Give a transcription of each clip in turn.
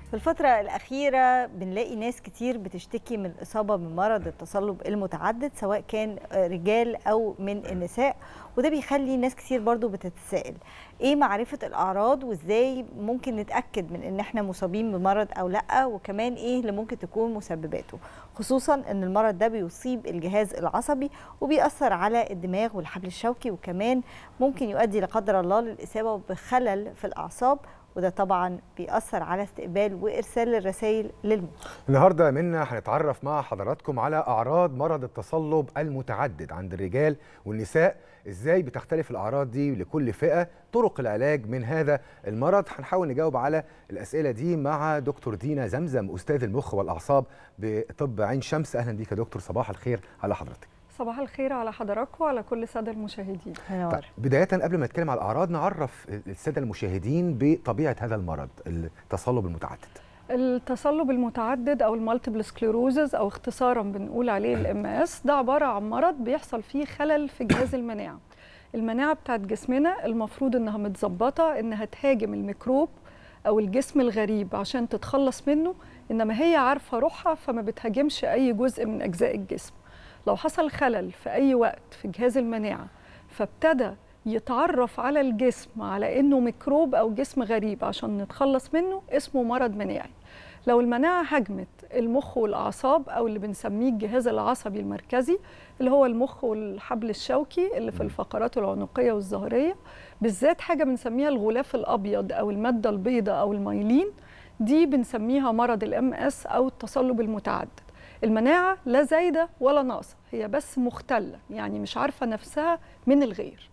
في الفترة الأخيرة بنلاقي ناس كتير بتشتكي من الإصابة بمرض التصلب المتعدد سواء كان رجال أو من النساء وده بيخلي ناس كتير برضو بتتساءل إيه معرفة الأعراض وإزاي ممكن نتأكد من إن إحنا مصابين بمرض أو لأ وكمان إيه اللي ممكن تكون مسبباته خصوصا إن المرض ده بيصيب الجهاز العصبي وبيأثر على الدماغ والحبل الشوكي وكمان ممكن يؤدي لا قدر الله للإصابة بخلل في الأعصاب وده طبعا بيأثر على استقبال وإرسال الرسائل للمخ النهارده منا هنتعرف مع حضراتكم على أعراض مرض التصلب المتعدد عند الرجال والنساء ازاي بتختلف الأعراض دي لكل فئة طرق العلاج من هذا المرض هنحاول نجاوب على الأسئلة دي مع دكتور دينا زمزم أستاذ المخ والأعصاب بطب عين شمس أهلا بيك يا دكتور صباح الخير على حضرتك صباح الخير على حضراتكم وعلى كل الساده المشاهدين طيب بداية قبل ما نتكلم على الأعراض نعرف السادة المشاهدين بطبيعة هذا المرض التصلب المتعدد التصلب المتعدد او المالتيبل سكليروزز او اختصارا بنقول عليه الام اس ده عباره عن مرض بيحصل فيه خلل في جهاز المناعه المناعه بتاعت جسمنا المفروض انها متظبطه انها تهاجم الميكروب او الجسم الغريب عشان تتخلص منه انما هي عارفه روحها فما بتهاجمش اي جزء من اجزاء الجسم لو حصل خلل في أي وقت في جهاز المناعة فابتدى يتعرف على الجسم على إنه ميكروب أو جسم غريب عشان نتخلص منه اسمه مرض مناعي لو المناعة هجمت المخ والأعصاب أو اللي بنسميه الجهاز العصبي المركزي اللي هو المخ والحبل الشوكي اللي في الفقرات العنقية والظهرية بالذات حاجة بنسميها الغلاف الأبيض أو المادة البيضاء أو المايلين دي بنسميها مرض الام اس أو التصلب المتعدد المناعة لا زايدة ولا ناقصة هي بس مختلة يعني مش عارفة نفسها من الغير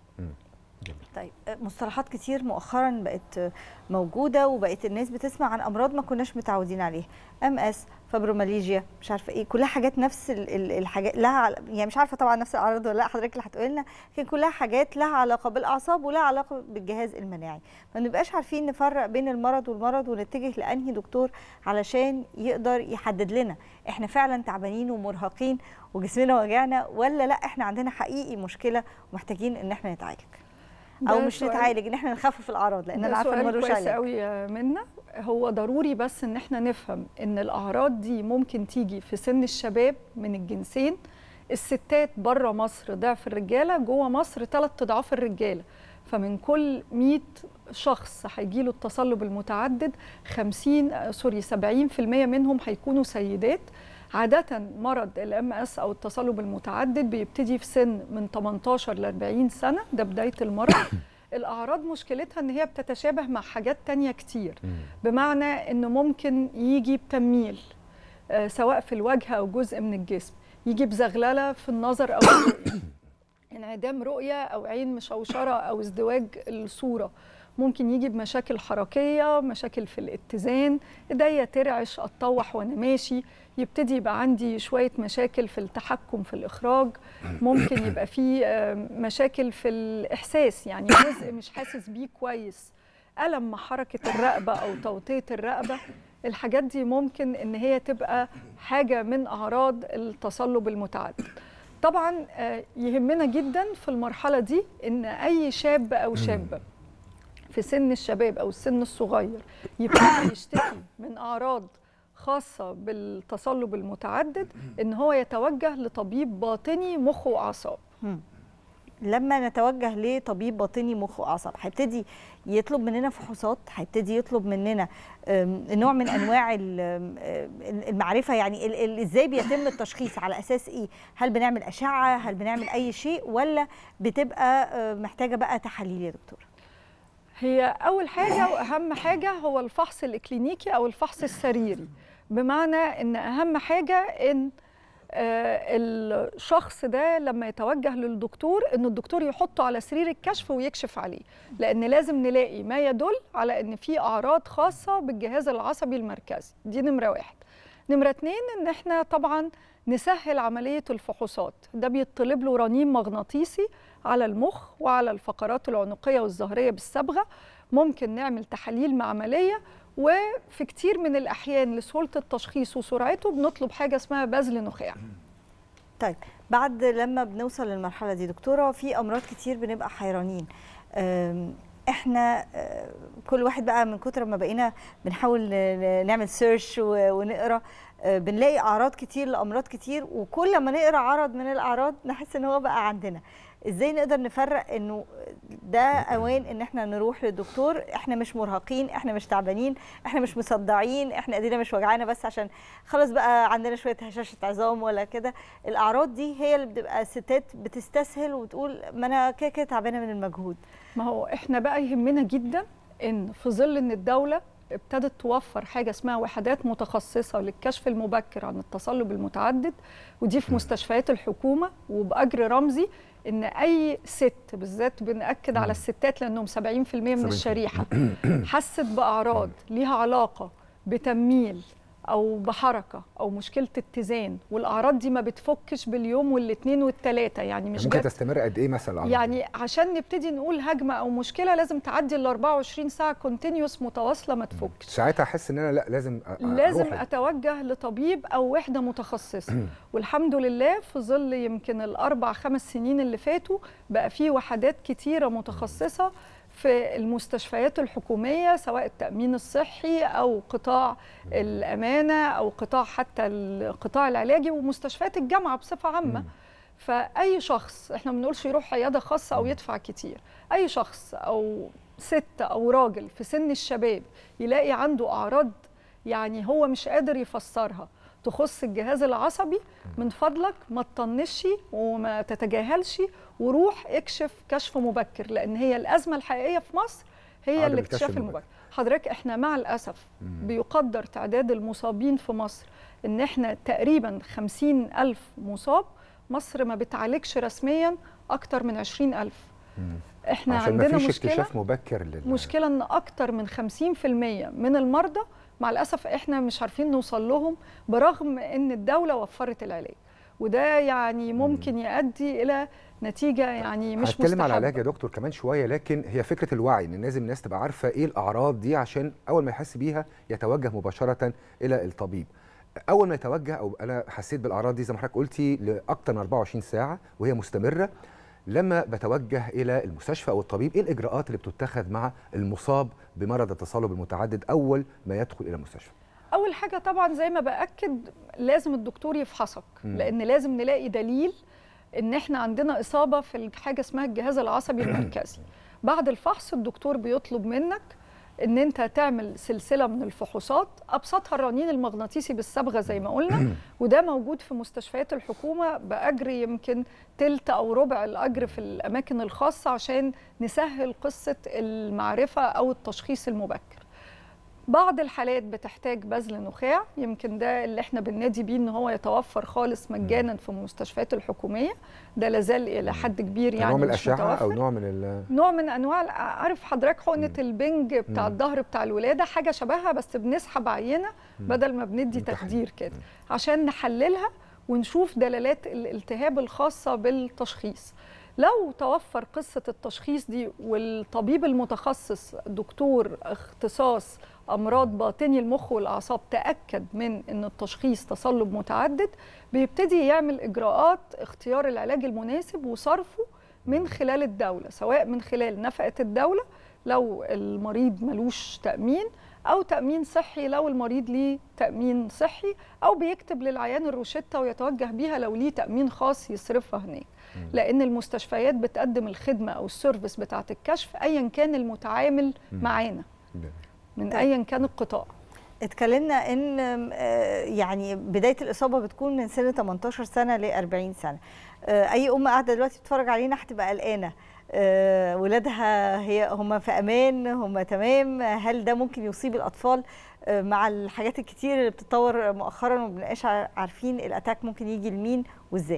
طيب مصطلحات كتير مؤخرا بقت موجوده وبقت الناس بتسمع عن امراض ما كناش متعودين عليها ام اس فبروماليجيا مش عارفه ايه كلها حاجات نفس الحاجات لها يعني مش عارفه طبعا نفس الاعراض ولا لا حضرتك اللي هتقول لنا لكن كلها حاجات لها علاقه بالاعصاب ولها علاقه بالجهاز المناعي ما بنبقاش عارفين نفرق بين المرض والمرض ونتجه لانهي دكتور علشان يقدر يحدد لنا احنا فعلا تعبانين ومرهقين وجسمنا وجعنا ولا لا احنا عندنا حقيقي مشكله ومحتاجين ان احنا نتعالج او مش نتعالج ان احنا نخفف الاعراض لان انا عارفه ان ملوش علاج قوي منا هو ضروري بس ان احنا نفهم ان الاعراض دي ممكن تيجي في سن الشباب من الجنسين الستات بره مصر ضعف الرجاله جوه مصر ثلاث اضعاف الرجاله فمن كل 100 شخص هيجي له التصلب المتعدد 50 سوري 70% منهم هيكونوا سيدات عادة مرض الام اس او التصلب المتعدد بيبتدي في سن من 18 ل 40 سنة ده بداية المرض الأعراض مشكلتها إن هي بتتشابه مع حاجات تانية كتير بمعنى إنه ممكن يجي بتميل آه سواء في الوجه أو جزء من الجسم يجي بزغللة في النظر أو الرؤية انعدام رؤية أو عين مشوشرة أو ازدواج الصورة ممكن يجي بمشاكل حركيه مشاكل في الاتزان ايديا ترعش اتطوح وانا ماشي يبتدي يبقى عندي شويه مشاكل في التحكم في الاخراج ممكن يبقى في مشاكل في الاحساس يعني جزء مش حاسس بيه كويس الم مع حركه الرقبه او توطيه الرقبه الحاجات دي ممكن ان هي تبقى حاجه من اعراض التصلب المتعدد طبعا يهمنا جدا في المرحله دي ان اي شاب او شابه في سن الشباب او السن الصغير يبتدي يشتكي من اعراض خاصه بالتصلب المتعدد ان هو يتوجه لطبيب باطني مخ واعصاب لما نتوجه لطبيب باطني مخ واعصاب هيبتدي يطلب مننا فحوصات هيبتدي يطلب مننا نوع من انواع المعرفه يعني ازاي بيتم التشخيص على اساس ايه هل بنعمل اشعه هل بنعمل اي شيء ولا بتبقى محتاجه بقى تحاليل يا دكتور هي أول حاجة وأهم حاجة هو الفحص الإكلينيكي أو الفحص السريري بمعنى إن أهم حاجة إن الشخص ده لما يتوجه للدكتور إن الدكتور يحطه على سرير الكشف ويكشف عليه لأن لازم نلاقي ما يدل على إن في أعراض خاصة بالجهاز العصبي المركزي دي نمرة واحد نمرة اتنين إن إحنا طبعا نسهل عملية الفحوصات ده بيطلب له رنين مغناطيسي على المخ وعلى الفقرات العنقية والظهرية بالصبغة ممكن نعمل تحاليل معملية وفي كتير من الأحيان لسهولة التشخيص وسرعته بنطلب حاجة اسمها بذل نخاع طيب بعد لما بنوصل للمرحلة دي دكتورة في أمراض كتير بنبقى حيرانين احنا آه، كل واحد بقى من كتر ما بقينا بنحاول ن- نعمل سيرش ونقرا آه، بنلاقي اعراض كتير لامراض كتير وكل ما نقرا عرض من الاعراض نحس ان هو بقى عندنا ازاي نقدر نفرق انه ده اوان ان احنا نروح للدكتور احنا مش مرهقين احنا مش تعبانين احنا مش مصدعين احنا ايدينا مش وجعانا بس عشان خلاص بقى عندنا شويه هشاشه عظام ولا كده الاعراض دي هي اللي بتبقى الستات بتستسهل وتقول ما انا كده كده تعبانه من المجهود ما هو احنا بقى يهمنا جدا ان في ظل ان الدوله ابتدت توفر حاجه اسمها وحدات متخصصه للكشف المبكر عن التصلب المتعدد ودي في مستشفيات الحكومه وباجر رمزي ان اي ست بالذات بنأكد على الستات لانهم 70% من 70%. الشريحه حست باعراض ليها علاقه بتميل او بحركه او مشكله اتزان والاعراض دي ما بتفكش باليوم والاثنين والثلاثه يعني مش ممكن جت تستمر قد ايه مثلا الأعراض دي؟ يعني عشان نبتدي نقول هجمه او مشكله لازم تعدي ال 24 ساعه كونتينيوس متواصله ما تفكش ساعتها احس ان انا لا لازم أ- أ- لازم أروح. اتوجه لطبيب او وحده متخصصه والحمد لله في ظل يمكن الاربع خمس سنين اللي فاتوا بقى في وحدات كتيره متخصصه في المستشفيات الحكوميه سواء التامين الصحي او قطاع الامانه او قطاع حتى القطاع العلاجي ومستشفيات الجامعه بصفه عامه فاي شخص احنا ما بنقولش يروح عياده خاصه او يدفع كتير اي شخص او ست او راجل في سن الشباب يلاقي عنده اعراض يعني هو مش قادر يفسرها تخص الجهاز العصبي من فضلك ما تطنشي وما تتجاهلش وروح اكشف كشف مبكر لان هي الازمه الحقيقيه في مصر هي عدم الاكتشاف الكشف المبكر المبكر. حضرتك احنا مع الاسف بيقدر تعداد المصابين في مصر ان احنا تقريبا خمسين ألف مصاب مصر ما بتعالجش رسميا اكتر من عشرين ألف احنا عشان ما عندنا فيش مشكله اكتشاف مبكر لل مشكله ان اكتر من 50% من المرضى مع الاسف احنا مش عارفين نوصل لهم برغم ان الدوله وفرت العلاج وده يعني ممكن يؤدي الى نتيجه يعني مش هتكلم على العلاج مستحبه يا دكتور كمان شويه لكن هي فكره الوعي ان لازم الناس تبقى عارفه ايه الاعراض دي عشان اول ما يحس بيها يتوجه مباشره الى الطبيب اول ما يتوجه او انا حسيت بالاعراض دي زي ما حضرتك قلتي لاكثر من 24 ساعه وهي مستمره لما بتوجه الى المستشفى او الطبيب ايه الاجراءات اللي بتتخذ مع المصاب بمرض التصلب المتعدد اول ما يدخل الى المستشفى اول حاجه طبعا زي ما باكد لازم الدكتور يفحصك مم. لان لازم نلاقي دليل ان احنا عندنا اصابه في حاجه اسمها الجهاز العصبي المركزي بعد الفحص الدكتور بيطلب منك ان انت تعمل سلسله من الفحوصات ابسطها الرنين المغناطيسي بالصبغه زي ما قلنا وده موجود في مستشفيات الحكومه باجر يمكن تلت او ربع الاجر في الاماكن الخاصه عشان نسهل قصه المعرفه او التشخيص المبكر بعض الحالات بتحتاج بذل نخاع يمكن ده اللي احنا بننادي بيه ان هو يتوفر خالص مجانا في المستشفيات الحكوميه ده لازال الى حد كبير يعني نوع من مش الاشعه او متوفر. نوع من ال نوع من انواع الع- عارف حضرتك حقنه البنج بتاع مم. الظهر بتاع الولاده حاجه شبهها بس بنسحب عينه بدل ما بندي تحليل. تخدير كده عشان نحللها ونشوف دلالات الالتهاب الخاصه بالتشخيص لو توفر قصه التشخيص دي والطبيب المتخصص دكتور اختصاص امراض باطني المخ والاعصاب تاكد من ان التشخيص تصلب متعدد بيبتدي يعمل اجراءات اختيار العلاج المناسب وصرفه من خلال الدوله سواء من خلال نفقه الدوله لو المريض ملوش تامين او تامين صحي لو المريض ليه تامين صحي او بيكتب للعيان الروشته ويتوجه بيها لو ليه تامين خاص يصرفها هناك لان المستشفيات بتقدم الخدمه او السيرفيس بتاعه الكشف ايا كان المتعامل معانا من طيب. ايا كان القطاع اتكلمنا ان آه، يعني بدايه الاصابه بتكون من سن 18 سنه ل 40 سنه آه، اي ام قاعده دلوقتي بتتفرج علينا هتبقى قلقانه آه، ولادها هي هم في امان هم تمام هل ده ممكن يصيب الاطفال آه، مع الحاجات الكتير اللي بتتطور مؤخرا وما بنبقاش عارفين الاتاك ممكن يجي لمين وازاي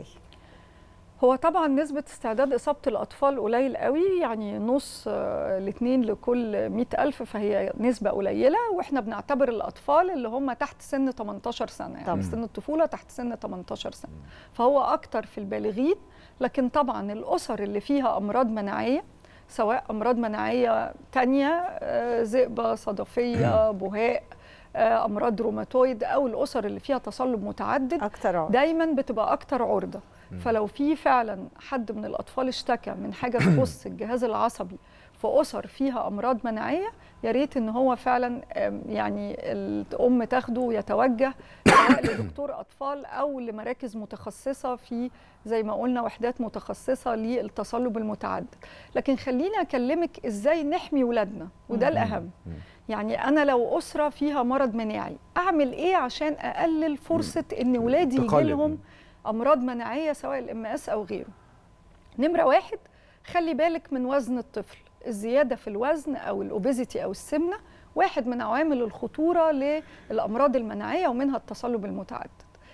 هو طبعا نسبة استعداد إصابة الأطفال قليل قوي يعني نص آه، الاثنين لكل مئة ألف فهي نسبة قليلة وإحنا بنعتبر الأطفال اللي هم تحت سن 18 سنة يعني طبعاً. سن الطفولة تحت سن 18 سنة فهو أكتر في البالغين لكن طبعا الأسر اللي فيها أمراض مناعية سواء أمراض مناعية تانية آه، ذئبة صدفية بهاء آه، أمراض روماتويد أو الأسر اللي فيها تصلب متعدد اكتر عقد. دايما بتبقى اكتر عرضه فلو في فعلا حد من الاطفال اشتكى من حاجه تخص الجهاز العصبي في اسر فيها امراض مناعيه يا ريت ان هو فعلا آم، يعني الام تاخده ويتوجه سواء لدكتور اطفال او لمراكز متخصصه في زي ما قلنا وحدات متخصصه للتصلب المتعدد لكن خليني اكلمك ازاي نحمي ولادنا وده الاهم يعني انا لو اسره فيها مرض مناعي اعمل ايه عشان اقلل فرصه ان ولادي يجي تقلل. لهم امراض مناعيه سواء الام اس او غيره نمره واحد خلي بالك من وزن الطفل الزياده في الوزن او الاوبيزيتي او السمنه واحد من عوامل الخطوره للامراض المناعيه ومنها التصلب المتعدد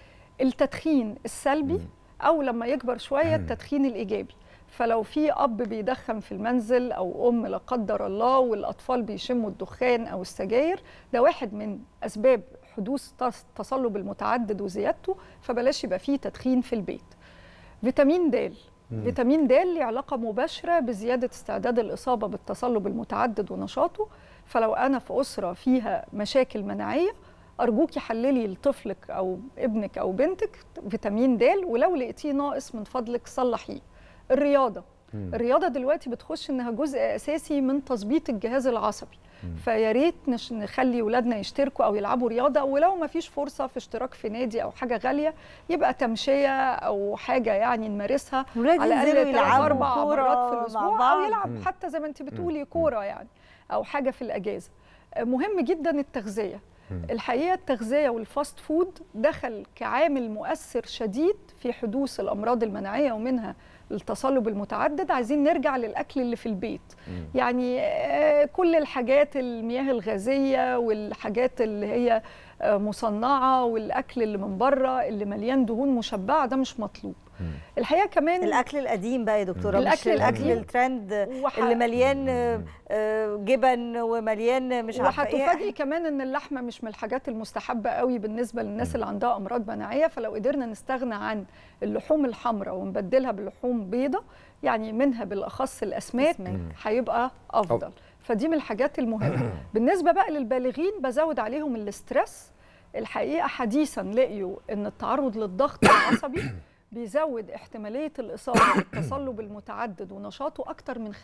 التدخين السلبي او لما يكبر شويه التدخين الايجابي فلو في اب بيدخن في المنزل او ام لا قدر الله والاطفال بيشموا الدخان او السجاير ده واحد من اسباب حدوث تص- التصلب المتعدد وزيادته فبلاش يبقى فيه تدخين في البيت فيتامين د فيتامين د له علاقه مباشره بزياده استعداد الاصابه بالتصلب المتعدد ونشاطه فلو انا في اسره فيها مشاكل مناعيه ارجوكي حللي لطفلك او ابنك او بنتك فيتامين د ولو لقيتيه ناقص من فضلك صلحيه الرياضه الرياضه دلوقتي بتخش انها جزء اساسي من تظبيط الجهاز العصبي فيا ريت نش- نخلي ولادنا يشتركوا او يلعبوا رياضه ولو ما فيش فرصه في اشتراك في نادي او حاجه غاليه يبقى تمشيه او حاجه يعني نمارسها ولاد على ينزلوا الاقل ثلاث يلعبوا اربع كورة مرات في مع الاسبوع بعض. او يلعب حتى زي ما انت بتقولي كوره يعني او حاجه في الاجازه مهم جدا التغذيه الحقيقه التغذيه والفاست فود دخل كعامل مؤثر شديد في حدوث الامراض المناعيه ومنها التصلب المتعدد عايزين نرجع للاكل اللي في البيت يعني آه، كل الحاجات المياه الغازيه والحاجات اللي هي آه، مصنعه والاكل اللي من بره اللي مليان دهون مشبعه ده مش مطلوب الحقيقه كمان الاكل القديم بقى يا دكتوره مش الأكل الاكل القديم. الترند وح- اللي مليان آه، آه، جبن ومليان مش عارفه وهتفاجئي ايه كمان ان اللحمه مش من الحاجات المستحبه قوي بالنسبه للناس اللي عندها امراض مناعيه فلو قدرنا نستغنى عن اللحوم الحمراء ونبدلها بلحوم بيضة يعني منها بالاخص الاسماك أسماك. هيبقى افضل فدي من الحاجات المهمه بالنسبه بقى للبالغين بزود عليهم الاسترس الحقيقه حديثا لقيوا ان التعرض للضغط العصبي بيزود احتماليه الاصابه بالتصلب المتعدد ونشاطه اكتر من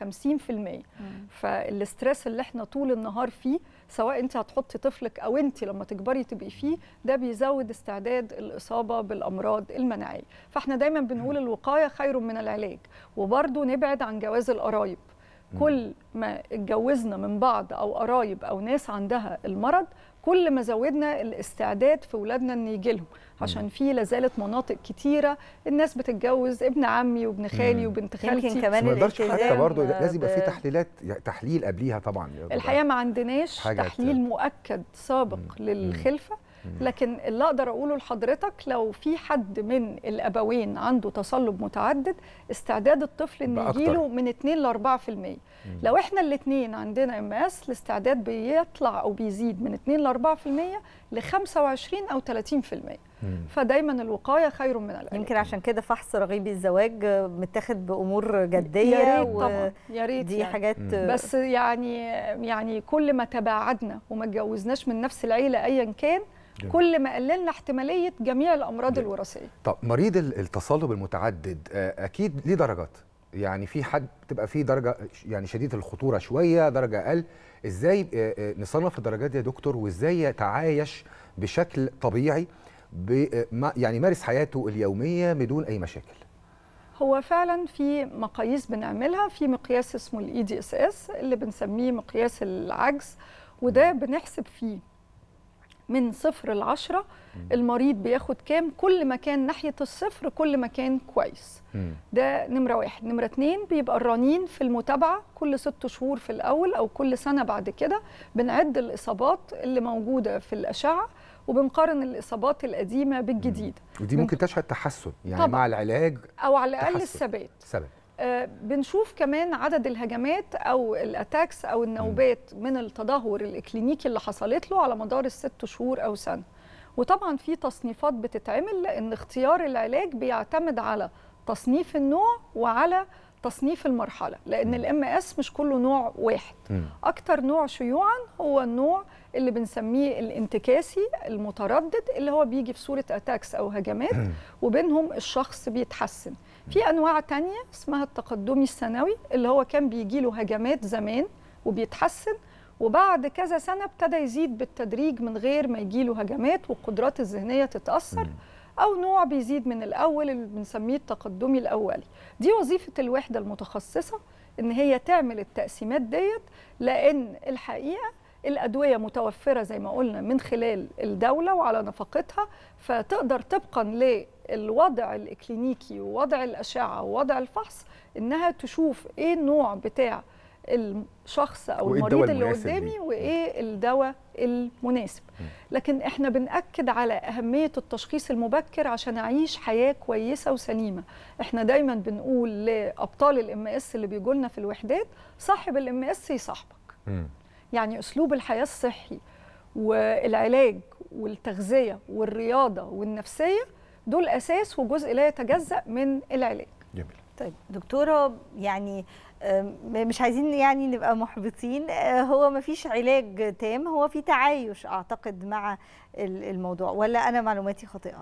50% فالاسترس اللي احنا طول النهار فيه سواء انت هتحطي طفلك او انت لما تكبري تبقي فيه ده بيزود استعداد الاصابه بالامراض المناعيه فاحنا دايما بنقول الوقايه خير من العلاج وبرضه نبعد عن جواز القرايب كل ما اتجوزنا من بعض او قرايب او ناس عندها المرض كل ما زودنا الاستعداد في ولادنا ان يجي لهم عشان في لازالت مناطق كتيره الناس بتتجوز ابن عمي وابن خالي وبنت خالتي يمكن كمان ما يقدرش حتى الالتزام برضه لازم يبقى في ب- تحليلات يعني تحليل قبليها طبعا الحقيقه ما عندناش حاجة تحليل ت- مؤكد سابق للخلفه لكن اللي اقدر اقوله لحضرتك لو في حد من الابوين عنده تصلب متعدد استعداد الطفل ان بقى أكتر. يجيله من 2 ل 4% لو احنا الاثنين عندنا ام اس الاستعداد بيطلع او بيزيد من 2 ل 4% ل 25 او 30% فدايما الوقايه خير من العلاج يمكن عشان كده فحص رغيبي الزواج آه، متاخد بامور جديه يا ريت و- طبعا يا ريت دي يعني. حاجات آه، بس يعني يعني كل ما تباعدنا وما اتجوزناش من نفس العيله ايا كان جميل. كل ما قللنا احتماليه جميع الامراض جميل. الوراثيه طب مريض ال- التصلب المتعدد آه، اكيد ليه درجات يعني في حد بتبقى فيه درجه ش- يعني شديده الخطوره شويه درجه اقل ازاي آه، آه، نصنف الدرجات دي يا دكتور وازاي يتعايش بشكل طبيعي ب- آه، ما- يعني يمارس حياته اليوميه بدون اي مشاكل هو فعلا في مقاييس بنعملها في مقياس اسمه الاي دي اس اس اللي بنسميه مقياس العجز وده بنحسب فيه من صفر لعشرة المريض بياخد كام كل ما كان ناحية الصفر كل ما كان كويس مم. ده نمرة واحد نمرة اتنين بيبقى الرنين في المتابعة كل ست شهور في الأول أو كل سنة بعد كده بنعد الإصابات اللي موجودة في الأشعة وبنقارن الإصابات القديمة بالجديدة ودي بن- ممكن تشهد تحسن يعني طبعاً. مع العلاج أو على الأقل تحسن. الثبات سبب آه، بنشوف كمان عدد الهجمات او الاتاكس او النوبات من التدهور الاكلينيكي اللي حصلت له على مدار الست شهور او سنه وطبعا في تصنيفات بتتعمل لان اختيار العلاج بيعتمد على تصنيف النوع وعلى تصنيف المرحله لان الام اس مش كله نوع واحد مم. اكتر نوع شيوعا هو النوع اللي بنسميه الانتكاسي المتردد اللي هو بيجي في صوره اتاكس او هجمات وبينهم الشخص بيتحسن في انواع تانية اسمها التقدمي الثانوي اللي هو كان بيجي له هجمات زمان وبيتحسن وبعد كذا سنه ابتدى يزيد بالتدريج من غير ما يجي له هجمات والقدرات الذهنيه تتاثر او نوع بيزيد من الاول اللي بنسميه التقدمي الاولي دي وظيفه الوحده المتخصصه ان هي تعمل التقسيمات ديت لان الحقيقه الادويه متوفره زي ما قلنا من خلال الدوله وعلى نفقتها فتقدر طبقا للوضع الاكلينيكي ووضع الاشعه ووضع الفحص انها تشوف ايه النوع بتاع الشخص او وإيه المريض الدواء اللي المناسب قدامي ليه؟ وايه الدواء المناسب لكن احنا بنأكد على أهمية التشخيص المبكر عشان أعيش حياة كويسة وسليمة احنا دايما بنقول لأبطال الام اس اللي بيجوا لنا في الوحدات صاحب الام اس يصاحبك مم. يعني أسلوب الحياة الصحي والعلاج والتغذية والرياضة والنفسية دول أساس وجزء لا يتجزأ من العلاج جميل طيب دكتوره يعني آم، مش عايزين يعني نبقى محبطين آه، هو ما فيش علاج تام هو في تعايش اعتقد مع ال- الموضوع ولا انا معلوماتي خاطئه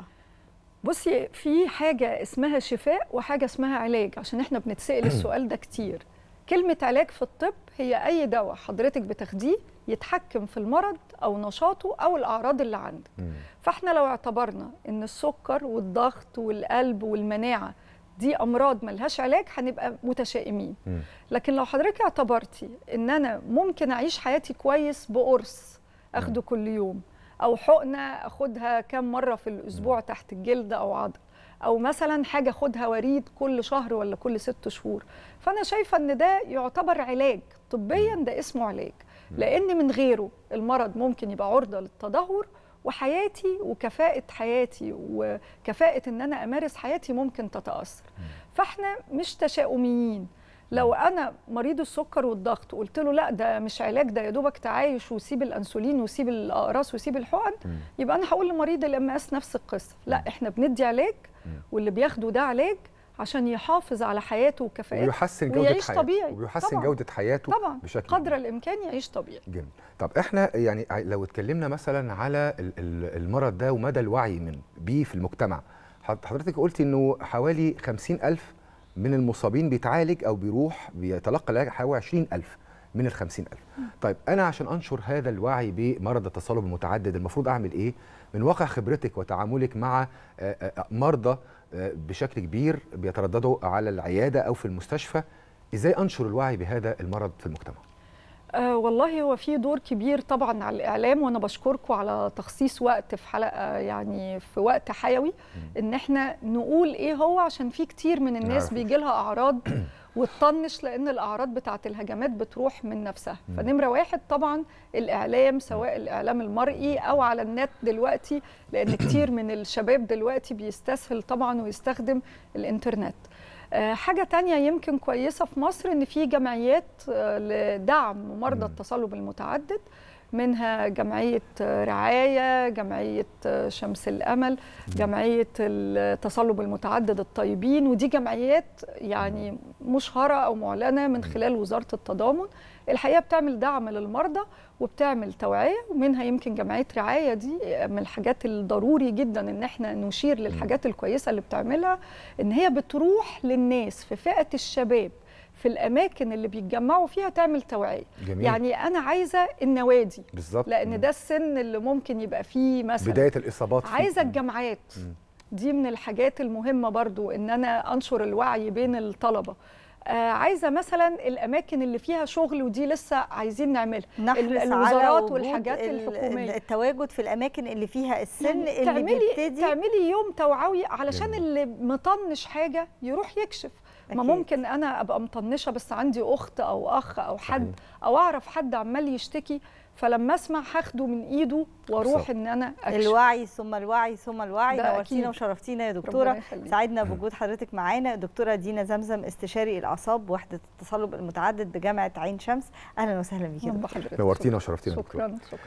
بصي في حاجة اسمها شفاء وحاجة اسمها علاج عشان احنا بنتسأل السؤال ده كتير كلمة علاج في الطب هي أي دواء حضرتك بتاخديه يتحكم في المرض أو نشاطه أو الأعراض اللي عندك مم. فاحنا لو اعتبرنا ان السكر والضغط والقلب والمناعة دي أمراض ملهاش علاج هنبقى متشائمين مم. لكن لو حضرتك اعتبرتي ان انا ممكن اعيش حياتي كويس بقرص اخده كل يوم او حقنه اخدها كم مره في الاسبوع تحت الجلد او عضل او مثلا حاجه اخدها وريد كل شهر ولا كل ست شهور فانا شايفه ان ده يعتبر علاج طبيا ده اسمه علاج لان من غيره المرض ممكن يبقى عرضه للتدهور وحياتي وكفاءة حياتي وكفاءة ان انا امارس حياتي ممكن تتأثر فاحنا مش تشاؤميين لو انا مريض السكر والضغط قلت له لا ده مش علاج ده يا دوبك تعايش وسيب الانسولين وسيب الاقراص وسيب الحقن مم. يبقى انا هقول لمريض الام اس نفس القصه لا احنا بندي علاج واللي بياخده ده علاج عشان يحافظ على حياته وكفاءته ويحسن جوده ويعيش حياته طبيعي. ويحسن طبعاً. جوده حياته طبعا بشكل قدر كبير. الامكان يعيش طبيعي جميل طب احنا يعني ع- لو اتكلمنا مثلا على ال- ال- المرض ده ومدى الوعي من بيه في المجتمع حض- حضرتك قلتي انه حوالي 50 ألف من المصابين بيتعالج او بيروح بيتلقى العلاج حوالي 20 ألف من ال 50 ألف طيب أنا عشان أنشر هذا الوعي بمرض التصلب المتعدد المفروض أعمل إيه من واقع خبرتك وتعاملك مع آه، آه، مرضى آه، بشكل كبير بيترددوا على العيادة أو في المستشفى إزاي أنشر الوعي بهذا المرض في المجتمع آه والله هو في دور كبير طبعا على الاعلام وانا بشكركم على تخصيص وقت في حلقه يعني في وقت حيوي ان احنا نقول ايه هو عشان في كتير من الناس نعرف. بيجي لها اعراض وتطنش لان الاعراض بتاعه الهجمات بتروح من نفسها فنمره واحد طبعا الاعلام سواء الاعلام المرئي او على النت دلوقتي لان كتير من الشباب دلوقتي بيستسهل طبعا ويستخدم الانترنت آه، حاجة تانية يمكن كويسة في مصر إن في جمعيات آه، لدعم مرضى التصلب المتعدد منها جمعية آه، رعاية جمعية آه، شمس الأمل جمعية التصلب المتعدد الطيبين ودي جمعيات يعني مشهرة أو معلنة من خلال وزارة التضامن الحقيقة بتعمل دعم للمرضى وبتعمل توعية ومنها يمكن جمعية رعاية دي من الحاجات الضروري جدا إن احنا نشير للحاجات الكويسة اللي بتعملها إن هي بتروح للناس في فئة الشباب في الأماكن اللي بيتجمعوا فيها تعمل توعية جميل. يعني أنا عايزة النوادي بالظبط لأن ده السن اللي ممكن يبقى فيه مثلا بداية الإصابات فيه. عايزه الجامعات مم. دي من الحاجات المهمه برضو ان انا انشر الوعي بين الطلبه آه عايزه مثلا الاماكن اللي فيها شغل ودي لسه عايزين نعملها نحرص ال- على الوزارات وجود والحاجات ال- الحكوميه التواجد في الاماكن اللي فيها السن يعني اللي تعملي بيبتدي تعملي يوم توعوي علشان جميل. اللي مطنش حاجه يروح يكشف ما أكيد. ممكن انا ابقى مطنشه بس عندي اخت او اخ او حد صحيح. او اعرف حد عمال يشتكي فلما اسمع هاخده من ايده واروح بالظبط. ان انا اكشف الوعي ثم الوعي ثم الوعي ده نورتينا أكيد. وشرفتينا يا ربنا دكتوره يخليك. سعدنا بوجود حضرتك معانا دكتوره دينا زمزم استشاري الاعصاب وحده التصلب المتعدد بجامعه عين شمس اهلا وسهلا بيكي يا رب دكتورة. حضرتك. نورتينا وشرفتينا يا دكتورة. شكرا شكرا